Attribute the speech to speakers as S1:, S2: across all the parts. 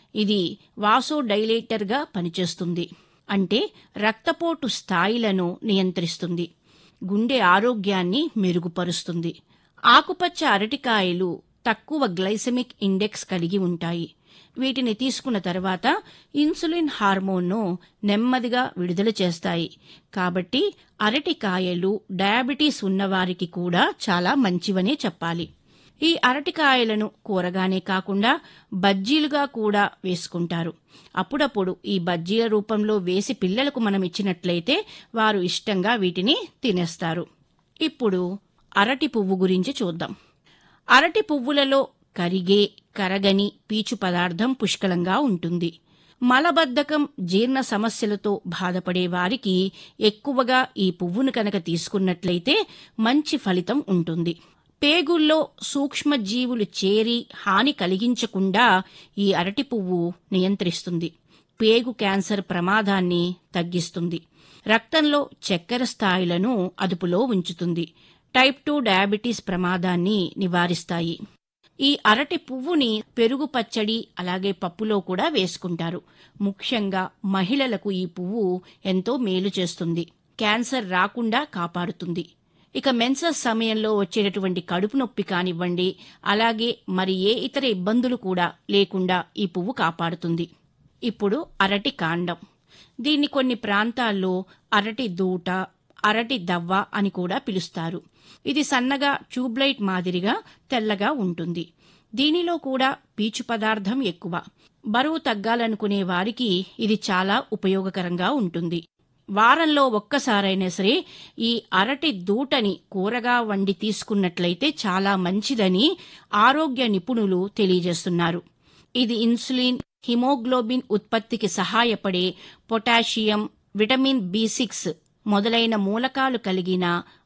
S1: ఇది వాసోడైలేటర్గా పనిచేస్తుంది అంటే రక్తపోటు స్థాయిలను నియంత్రిస్తుంది గుండె ఆరోగ్యాన్ని మెరుగుపరుస్తుంది ఆకుపచ్చ అరటికాయలు తక్కువ గ్లైసెమిక్ ఇండెక్స్ కలిగి ఉంటాయి వీటిని తీసుకున్న తర్వాత ఇన్సులిన్ హార్మోన్ను నెమ్మదిగా విడుదల చేస్తాయి కాబట్టి అరటికాయలు డయాబెటీస్ ఉన్నవారికి కూడా చాలా మంచివనే చెప్పాలి ఈ అరటికాయలను కూరగానే కాకుండా బజ్జీలుగా కూడా వేసుకుంటారు అప్పుడప్పుడు ఈ బజ్జీల రూపంలో వేసి పిల్లలకు మనం ఇచ్చినట్లయితే వారు ఇష్టంగా వీటిని తినేస్తారు ఇప్పుడు అరటి పువ్వు గురించి చూద్దాం అరటి పువ్వులలో కరిగే కరగని పీచు పదార్థం పుష్కలంగా ఉంటుంది మలబద్ధకం జీర్ణ సమస్యలతో బాధపడే వారికి ఎక్కువగా ఈ పువ్వును కనుక తీసుకున్నట్లయితే మంచి ఫలితం ఉంటుంది పేగుల్లో సూక్ష్మజీవులు చేరి హాని కలిగించకుండా ఈ అరటి పువ్వు నియంత్రిస్తుంది పేగు క్యాన్సర్ ప్రమాదాన్ని తగ్గిస్తుంది రక్తంలో చక్కెర స్థాయిలను అదుపులో ఉంచుతుంది టైప్ టూ డయాబెటీస్ ప్రమాదాన్ని నివారిస్తాయి ఈ అరటి పువ్వుని పెరుగు పచ్చడి అలాగే పప్పులో కూడా వేసుకుంటారు ముఖ్యంగా మహిళలకు ఈ పువ్వు ఎంతో మేలు చేస్తుంది క్యాన్సర్ రాకుండా కాపాడుతుంది ఇక మెన్సస్ సమయంలో వచ్చేటటువంటి కడుపు నొప్పి కానివ్వండి అలాగే మరి ఏ ఇతర ఇబ్బందులు కూడా లేకుండా ఈ పువ్వు కాపాడుతుంది ఇప్పుడు అరటి కాండం దీన్ని కొన్ని ప్రాంతాల్లో అరటి దూట అరటి దవ్వ అని కూడా పిలుస్తారు ఇది సన్నగా ట్యూబ్లైట్ మాదిరిగా తెల్లగా ఉంటుంది దీనిలో కూడా పీచు పదార్థం ఎక్కువ బరువు తగ్గాలనుకునే వారికి ఇది చాలా ఉపయోగకరంగా ఉంటుంది వారంలో ఒక్కసారైనా సరే ఈ అరటి దూటని కూరగా వండి తీసుకున్నట్లయితే చాలా మంచిదని ఆరోగ్య నిపుణులు తెలియజేస్తున్నారు ఇది ఇన్సులిన్ హిమోగ్లోబిన్ ఉత్పత్తికి సహాయపడే పొటాషియం విటమిన్ బి సిక్స్ మొదలైన మూలకాలు కలిగిన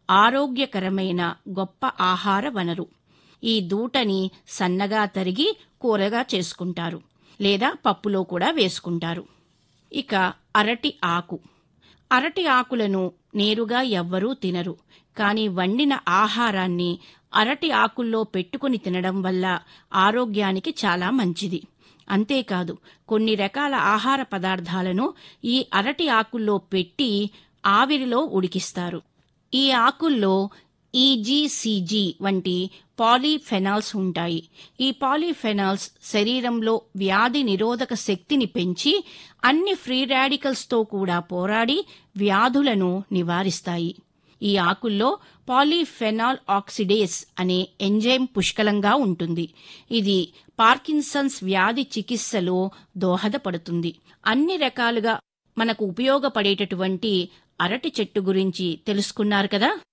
S1: ఆరోగ్యకరమైన గొప్ప ఆహార వనరు ఈ దూటని సన్నగా తరిగి కూరగా చేసుకుంటారు లేదా పప్పులో కూడా వేసుకుంటారు ఇక అరటి ఆకు అరటి ఆకులను నేరుగా ఎవ్వరూ తినరు కానీ వండిన ఆహారాన్ని అరటి ఆకుల్లో పెట్టుకుని తినడం వల్ల ఆరోగ్యానికి చాలా మంచిది అంతేకాదు కొన్ని రకాల ఆహార పదార్థాలను ఈ అరటి ఆకుల్లో పెట్టి ఆవిరిలో ఉడికిస్తారు ఈ ఆకుల్లో ఈజీసీజీ వంటి పాలీఫెనాల్స్ ఉంటాయి ఈ పాలీఫెనాల్స్ శరీరంలో వ్యాధి నిరోధక శక్తిని పెంచి అన్ని ఫ్రీ రాడికల్స్తో కూడా పోరాడి వ్యాధులను నివారిస్తాయి ఈ ఆకుల్లో పాలీఫెనాల్ ఆక్సిడేస్ అనే ఎంజైమ్ పుష్కలంగా ఉంటుంది ఇది పార్కిన్సన్స్ వ్యాధి చికిత్సలో దోహదపడుతుంది అన్ని రకాలుగా మనకు ఉపయోగపడేటటువంటి అరటి చెట్టు గురించి తెలుసుకున్నారు కదా